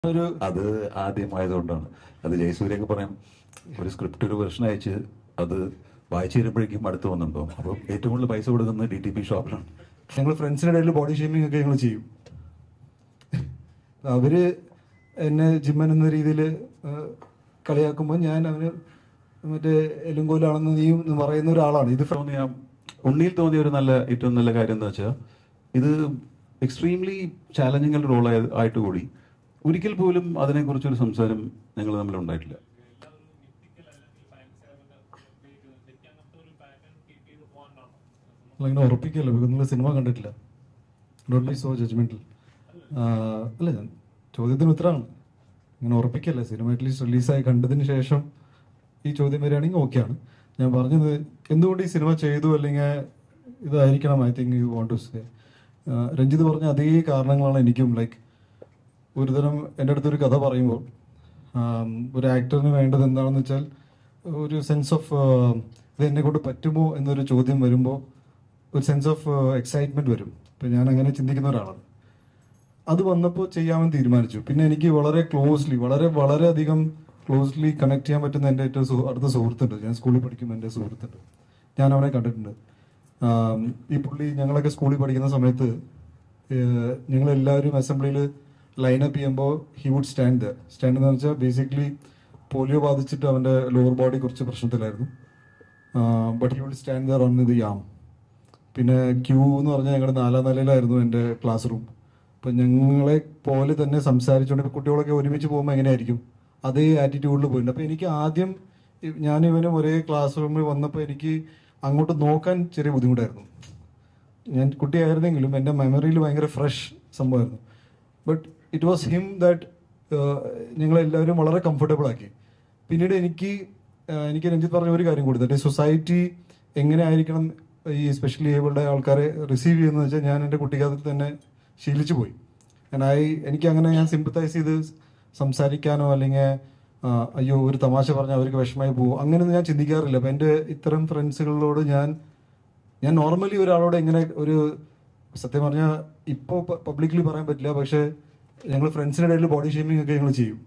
ഒരു അത് ആദ്യമായതുകൊണ്ടാണ് അത് ജയസൂര്യൊക്കെ പറയാം ഒരു സ്ക്രിപ്റ്റ് ഒരു വെർഷൻ അയച്ച് അത് വായിച്ചു തരുമ്പോഴേക്കും അടുത്ത് വന്നിട്ടുണ്ടോ അപ്പോൾ ഏറ്റവും കൂടുതൽ പൈസ കൊടുക്കുന്നത് ഡി ടി പി ഷോപ്പിലാണ് ഞങ്ങൾ ഫ്രണ്ട്സിനിടയിൽ ബോഡി ഷേമിംഗ് ഒക്കെ ഞങ്ങൾ ചെയ്യും അവര് എന്നെ ജിമ്മൻ എന്ന രീതിയിൽ കളിയാക്കുമ്പോൾ ഞാൻ അവന് മറ്റേ എലുങ്കോലാണെന്ന് നീ എന്ന് പറയുന്ന ഒരാളാണ് ഇത് ഫ്ര- തോന്നിയ ഉണ്ണിയിൽ തോന്നിയ ഒരു നല്ല ഏറ്റവും നല്ല കാര്യം എന്താ വെച്ചാൽ ഇത് എക്സ്ട്രീംലി ചാലഞ്ചിങ് റോൾ ആയിട്ട് കൂടി ഒരിക്കൽ പോലും അതിനെക്കുറിച്ചൊരു സംസാരം ഞങ്ങൾ തമ്മിൽ ഉണ്ടായിട്ടില്ല അങ്ങനെ ഉറപ്പിക്കല്ലോ ബിക്കോസ് നിങ്ങൾ സിനിമ കണ്ടിട്ടില്ല ഡോണ്ട് ബി സോ ജഡ്ജ്മെന്റൽ അല്ല ഞാൻ ചോദ്യത്തിന് ഉത്തരമാണ് ഇങ്ങനെ ഉറപ്പിക്കല്ലേ സിനിമ അറ്റ്ലീസ്റ്റ് റിലീസായി കണ്ടതിന് ശേഷം ഈ ചോദ്യം വരികയാണെങ്കിൽ ഓക്കെയാണ് ഞാൻ പറഞ്ഞത് എന്തുകൊണ്ട് ഈ സിനിമ ചെയ്തു അല്ലെങ്കിൽ ഇതായിരിക്കണം I think you want to say Ranjith പറഞ്ഞ അതേ കാരണങ്ങളാണ് എനിക്കും ലൈക്ക് ഒരുതരം എൻ്റെ അടുത്തൊരു കഥ പറയുമ്പോൾ ആം, ഒരു ആക്ടറിന് വേണ്ടത് എന്താണെന്ന് വെച്ചാൽ ഒരു സെൻസ് ഓഫ് ഇത് എന്നെ കൊണ്ട് പറ്റുമോ എന്നൊരു ചോദ്യം വരുമ്പോൾ ഒരു സെൻസ് ഓഫ് എക്സൈറ്റ്മെന്റ് വരും ഇപ്പം ഞാൻ അങ്ങനെ ചിന്തിക്കുന്ന ഒരാളാണ് അത് വന്നപ്പോൾ ചെയ്യാമെന്ന് തീരുമാനിച്ചു പിന്നെ എനിക്ക് വളരെ ക്ലോസ്ലി വളരെ വളരെ അധികം ക്ലോസ്ലി കണക്ട് ചെയ്യാൻ പറ്റുന്ന എൻ്റെ ഏറ്റവും സുഹൃ- അടുത്ത സുഹൃത്തുണ്ട് ഞാൻ സ്കൂളിൽ പഠിക്കുമ്പോൾ എൻ്റെ സുഹൃത്തുണ്ട് ഞാൻ അവനെ കണ്ടിട്ടുണ്ട് ആം, ഈ പുള്ളി ഞങ്ങളൊക്കെ സ്കൂളിൽ പഠിക്കുന്ന സമയത്ത് ഞങ്ങൾ എല്ലാവരും അസംബ്ലിയിൽ ലൈനപ്പ് ചെയ്യുമ്പോൾ ഹി വുഡ് സ്റ്റാൻഡ് സ്റ്റാൻഡ് എന്ന് വെച്ചാൽ ബേസിക്കലി പോളിയോ ബാധിച്ചിട്ട് അവൻ്റെ ലോവർ ബോഡി കുറച്ച് പ്രശ്നത്തിലായിരുന്നു but he would stand there on the arm പിന്നെ ക്യൂ എന്ന് പറഞ്ഞാൽ ഞങ്ങളുടെ നാലാം നിലയിലായിരുന്നു എൻ്റെ ക്ലാസ് റൂം അപ്പം ഞങ്ങളെ പോലെ തന്നെ സംസാരിച്ചുകൊണ്ട് ഇപ്പൊ കുട്ടികളൊക്കെ ഒരുമിച്ച് പോകുമ്പോൾ എങ്ങനെയായിരിക്കും അതേ ആറ്റിറ്റ്യൂഡിൽ പോയിട്ടുണ്ട് അപ്പം എനിക്ക് ആദ്യം ഇ- ഞാൻ ഇവനും ഒരേ ക്ലാസ് റൂമിൽ വന്നപ്പോൾ എനിക്ക് അങ്ങോട്ട് നോക്കാൻ ചെറിയ ബുദ്ധിമുട്ടായിരുന്നു ഞാൻ കുട്ടിയായിരുന്നെങ്കിലും എൻ്റെ മെമ്മറിയിൽ ഭയങ്കര ഫ്രഷ് സംഭവമായിരുന്നു but it was him that ഞങ്ങളെല്ലാവരും വളരെ കംഫർട്ടബിൾ ആക്കി പിന്നീട് എനിക്ക് ആഹ് എനിക്ക് രഞ്ജിത്ത് പറഞ്ഞ ഒരു കാര്യം കൂടി ദാറ്റ് സൊസൈറ്റി എങ്ങനെ ആയിരിക്കണം ഈ സ്പെഷ്യലി ഏബിൾഡ് ആൾക്കാരെ റിസീവ് ചെയ്യുന്നത് വെച്ചാൽ ഞാൻ എൻ്റെ കുട്ടിക്കാലത്തിൽ തന്നെ ശീലിച്ചു പോയി ഐ എനിക്ക് അങ്ങനെ ഞാൻ സിമ്പത്തൈസ് ചെയ്ത് സംസാരിക്കാനോ അല്ലെങ്കിൽ അയ്യോ ഒരു തമാശ പറഞ്ഞാൽ അവർക്ക് വിഷമായി പോകും അങ്ങനെയൊന്നും ഞാൻ ചിന്തിക്കാറില്ല അപ്പം എൻ്റെ ഇത്തരം ഫ്രണ്ട്സുകളോട് ഞാൻ ഞാൻ നോർമലി ഒരാളോട് എങ്ങനെ ഒരു സത്യം പറഞ്ഞാൽ ഇപ്പോൾ പബ്ലിക്കലി പറയാൻ പറ്റില്ല പക്ഷേ ഞങ്ങൾ ഫ്രണ്ട്സിനിടയിൽ ബോഡി ഷേമിംഗ് ഒക്കെ ഞങ്ങൾ ചെയ്യും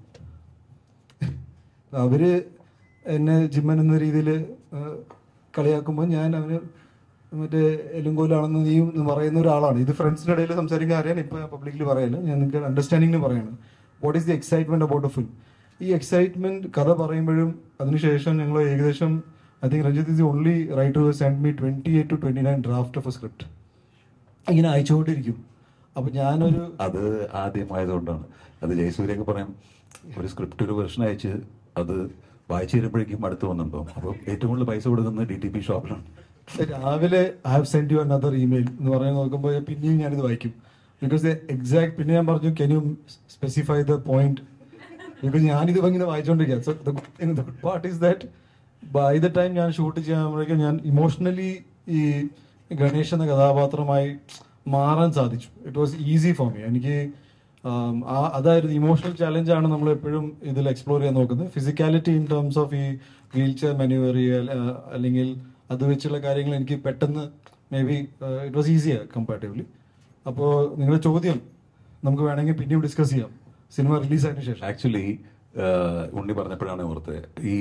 അവര് എന്നെ ജിമ്മൻ എന്ന രീതിയിൽ കളിയാക്കുമ്പോൾ ഞാൻ അവന് മറ്റേ എലുങ്കോലാണെന്ന് നീ എന്ന് പറയുന്ന ഒരാളാണ് ഇത് ഫ്രണ്ട്സിന്റെ ഇടയിൽ സംസാരിക്കാൻ അറിയാൻ ഇപ്പൊ പബ്ലിക്കലി പറയല്ല ഞാൻ നിങ്ങൾക്ക് അണ്ടർസ്റ്റാൻഡിങ്ങിന് പറയാണ് what is the excitement about a film ഈ എക്സൈറ്റ്മെന്റ് കഥ പറയുമ്പോഴും അതിനുശേഷം ഞങ്ങൾ ഏകദേശം I think Ranjith is only writer send me twenty eight to twenty nine draft of a script ഇങ്ങനെ അയച്ചുകൊണ്ടിരിക്കും അപ്പൊ ഞാനൊരു അത് ആദ്യമായതുകൊണ്ടാണ് അത് ജയസൂര്യൊക്കെ പറയാം ഒരു സ്ക്രിപ്റ്റ് ഒരു വെർഷൻ അയച്ച് അത് വായിച്ചു തരുമ്പോഴേക്കും അടുത്ത് വന്നിട്ടുണ്ടോ അപ്പോൾ ഏറ്റവും കൂടുതൽ പൈസ കൊടുക്കുന്നത് ഡി ടി പി ഷോപ്പിലാണ് രാവിലെ I have send you another email എന്ന് പറയാൻ നോക്കുമ്പോൾ പിന്നെയും ഞാനിത് വായിക്കും ബിക്കോസ് എക്സാക്ട് പിന്നെ ഞാൻ പറഞ്ഞു can you specify the point because ഞാനിത് ഇങ്ങനെ വായിച്ചുകൊണ്ടിരിക്കുക so the good part is that by the time ഞാൻ ഷൂട്ട് ചെയ്യുമ്പോഴേക്കും ഞാൻ ഇമോഷണലി ഈ ഗണേഷ് എന്ന കഥാപാത്രമായി മാറാൻ സാധിച്ചു it was easy for me എനിക്ക് ആം, ആ അതായിരുന്നു ഇമോഷണൽ ചാലഞ്ച് ആണ് നമ്മൾ എപ്പോഴും ഇതിൽ എക്സ്പ്ലോർ ചെയ്യാൻ നോക്കുന്നത് ഫിസിക്കാലിറ്റി ഇൻ ടേംസ് ഓഫ് ഈ വീൽ ചെയർ മാനുവർ അല്ലെങ്കിൽ അത് വെച്ചുള്ള കാര്യങ്ങൾ എനിക്ക് പെട്ടെന്ന് maybe it was easier comparatively അപ്പോൾ നിങ്ങളുടെ ചോദ്യം നമുക്ക് വേണമെങ്കിൽ പിന്നെയും ഡിസ്കസ് ചെയ്യാം സിനിമ റിലീസ് ആയതിനു ശേഷം ആക്ച്വലി ഉണ്ണി പറഞ്ഞപ്പോഴാണ് ഓർത്ത് ഈ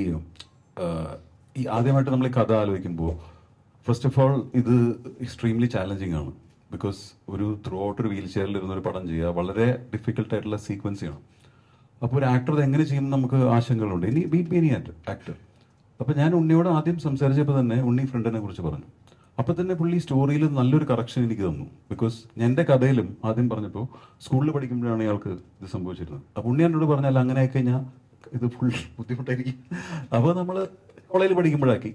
ആഹ്, ഈ ആദ്യമായിട്ട് നമ്മൾ ഈ കഥ ആലോചിക്കുമ്പോൾ ഫസ്റ്റ് ഓഫ് ഓൾ ഇത് എക്സ്ട്രീംലി ചാലഞ്ചിങ് ആണ് ബിക്കോസ് ഒരു ത്രൂ ഔട്ട് ഒരു വീൽ ചെയറിൽ ഇരുന്ന് ഒരു പടം ചെയ്യുക വളരെ ഡിഫിക്കൽട്ട് ആയിട്ടുള്ള സീക്വൻസ് ചെയ്യണം അപ്പോൾ ഒരു ആക്ടർ ഇത് എങ്ങനെ ചെയ്യും എന്ന് നമുക്ക് ആശങ്കകളുണ്ട് ഇനി ബി ബി എനി ആക്ടർ അപ്പോൾ ഞാൻ ഉണ്ണിയോട് ആദ്യം സംസാരിച്ചപ്പോൾ തന്നെ ഉണ്ണി ഫ്രണ്ടിനെ കുറിച്ച് പറഞ്ഞു അപ്പോൾ തന്നെ പുള്ളി സ്റ്റോറിയിൽ നല്ലൊരു കറക്ഷൻ എനിക്ക് തന്നു ബിക്കോസ് എൻ്റെ കഥയിലും ആദ്യം പറഞ്ഞപ്പോൾ സ്കൂളിൽ പഠിക്കുമ്പോഴാണ് ഇയാൾക്ക് ഇത് സംഭവിച്ചിരുന്നത് അപ്പോൾ ഉണ്ണി എന്നോട് പറഞ്ഞാൽ അങ്ങനെ ആയി കഴിഞ്ഞാൽ ഇത് ഫുൾ ബുദ്ധിമുട്ടായിരിക്കും അപ്പോൾ നമ്മൾ കോളേജിൽ പഠിക്കുമ്പോഴാക്കി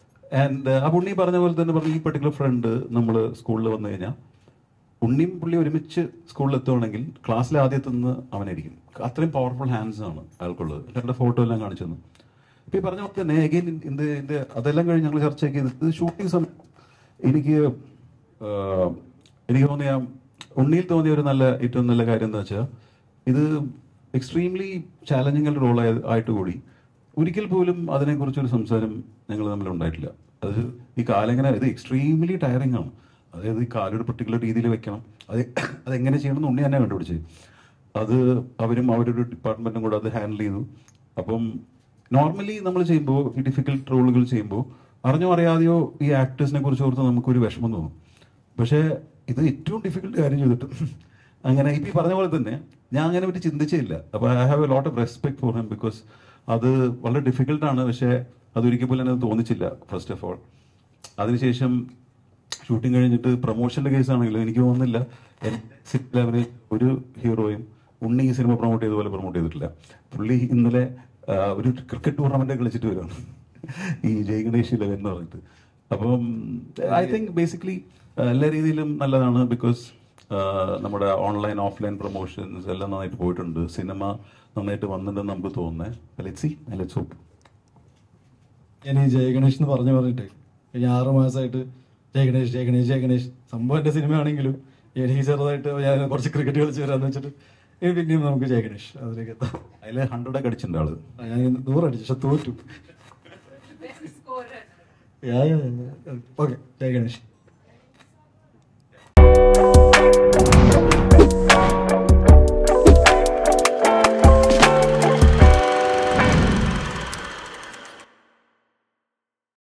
ആൻഡ് ആ ഉണ്ണി പറഞ്ഞ പോലെ തന്നെ പറഞ്ഞു ഈ പെർട്ടിക്കുലർ ഫ്രണ്ട് നമ്മൾ സ്കൂളിൽ വന്നു കഴിഞ്ഞാൽ ഉണ്ണിയും പുള്ളി ഒരുമിച്ച് സ്കൂളിൽ എത്തുവാണെങ്കിൽ ക്ലാസ്സിൽ ആദ്യം എത്തുന്നത് അവനായിരിക്കും അത്രയും പവർഫുൾ ഹാൻഡ്സ് ആണ് അയാൾക്കുള്ളത് ഞങ്ങളുടെ ഫോട്ടോ എല്ലാം കാണിച്ചു തന്നു ഇപ്പൊ ഈ പറഞ്ഞ പോലെ തന്നെ അഗൈൻ ഇത് ഇത് അതെല്ലാം കഴിഞ്ഞ് ഞങ്ങൾ ചർച്ച ചെയ്ത് ഇത് ഷൂട്ടിംഗ് സമയം എനിക്ക് ആഹ്, എനിക്ക് തോന്നിയ ഉണ്ണിയിൽ തോന്നിയ ഒരു നല്ല ഏറ്റവും നല്ല കാര്യം എന്താ വെച്ചാൽ ഇത് എക്സ്ട്രീംലി ചാലഞ്ചിങ് റോൾ ആയിട്ട് കൂടി ഒരിക്കൽ പോലും അതിനെക്കുറിച്ചൊരു സംസാരം ഞങ്ങൾ തമ്മിൽ ഉണ്ടായിട്ടില്ല അത് ഈ കാലെങ്ങനെ ഇത് എക്സ്ട്രീംലി ടയറിംഗ് ആണ് അതായത് ഈ കാലൊരു പെർട്ടിക്കുലർ രീതിയിൽ വെക്കണം അത് അതെങ്ങനെ ചെയ്യണം എന്ന് ഉണ്ണി തന്നെ കണ്ടുപിടിച്ചത് അത് അവരും അവരൊരു ഡിപ്പാർട്ട്മെന്റും കൂടെ അത് ഹാൻഡിൽ ചെയ്തു അപ്പം നോർമലി നമ്മൾ ചെയ്യുമ്പോൾ ഈ ഡിഫിക്കൽട്ട് റോളുകൾ ചെയ്യുമ്പോൾ അറിഞ്ഞോ അറിയാതെയോ ഈ ആക്ടേഴ്സിനെ കുറിച്ച് ഓർത്ത് നമുക്കൊരു വിഷമം തോന്നും പക്ഷേ ഇത് ഏറ്റവും ഡിഫിക്കൽട്ട് കാര്യം ചെയ്തിട്ട് അങ്ങനെ ഇപ്പം ഈ പറഞ്ഞ പോലെ തന്നെ ഞാൻ അങ്ങനെ പറ്റി ചിന്തിച്ചേ ഇല്ല അപ്പോൾ I have a lot of respect for him because അത് വളരെ ഡിഫിക്കൽട്ടാണ് പക്ഷേ അതൊരിക്കൽ പോലും എന്നെ തോന്നിച്ചില്ല ഫസ്റ്റ് ഓഫ് ഓൾ അതിനുശേഷം ഷൂട്ടിംഗ് കഴിഞ്ഞിട്ട് പ്രൊമോഷന്റെ കേസ് ആണെങ്കിലും എനിക്ക് തോന്നുന്നില്ല സിറ്റ് ലെവലിൽ ഒരു ഹീറോയും ഉണ്ണി ഈ സിനിമ പ്രൊമോട്ട് ചെയ്തതുപോലെ പ്രൊമോട്ട് ചെയ്തിട്ടില്ല പുള്ളി ഇന്നലെ ആ, ഒരു ക്രിക്കറ്റ് ടൂർണമെന്റ് കളിച്ചിട്ട് വരുവാണ് ഈ ജയ് ഗണേഷ് ഇലവൻ എന്ന് പറഞ്ഞിട്ട് അപ്പം ഐ തിങ്ക് ബേസിക്കലി എല്ലാ രീതിയിലും നല്ലതാണ് ബിക്കോസ് നമ്മുടെ ഓൺലൈൻ ഓഫ്ലൈൻ പ്രൊമോഷൻസ് എല്ലാം നന്നായിട്ട് പോയിട്ടുണ്ട് സിനിമ നന്നായിട്ട് വന്നിട്ടുണ്ടെന്ന് നമുക്ക് തോന്നുന്നത് ലെറ്റ് സി ലെറ്റ്സ് ഹോപ്പ് ഞാൻ ഈ ജയഗണേഷ് എന്ന് പറഞ്ഞു പറഞ്ഞിട്ട് കഴിഞ്ഞ ആറ് മാസമായിട്ട് ജയഗണേഷ് ജയഗണേഷ് ജയഗണേഷ് സംഭവം എന്റെ സിനിമയാണെങ്കിലും എനിക്ക് ചെറുതായിട്ട് ഞാൻ കുറച്ച് ക്രിക്കറ്റ് കളിച്ച് വരാന്ന് വെച്ചിട്ട് ഇനി പിന്നെയും നമുക്ക് ജയഗണേഷ് അതിലേക്ക് എത്താം അതിൽ ഹൺഡ്രഡ് ഒക്കെ അടിച്ചിട്ടുണ്ട് ആള് ആ, ഞാൻ നൂറടിച്ചു പക്ഷെ തോറ്റു Best scorer. ഓക്കെ ജയഗണേഷ്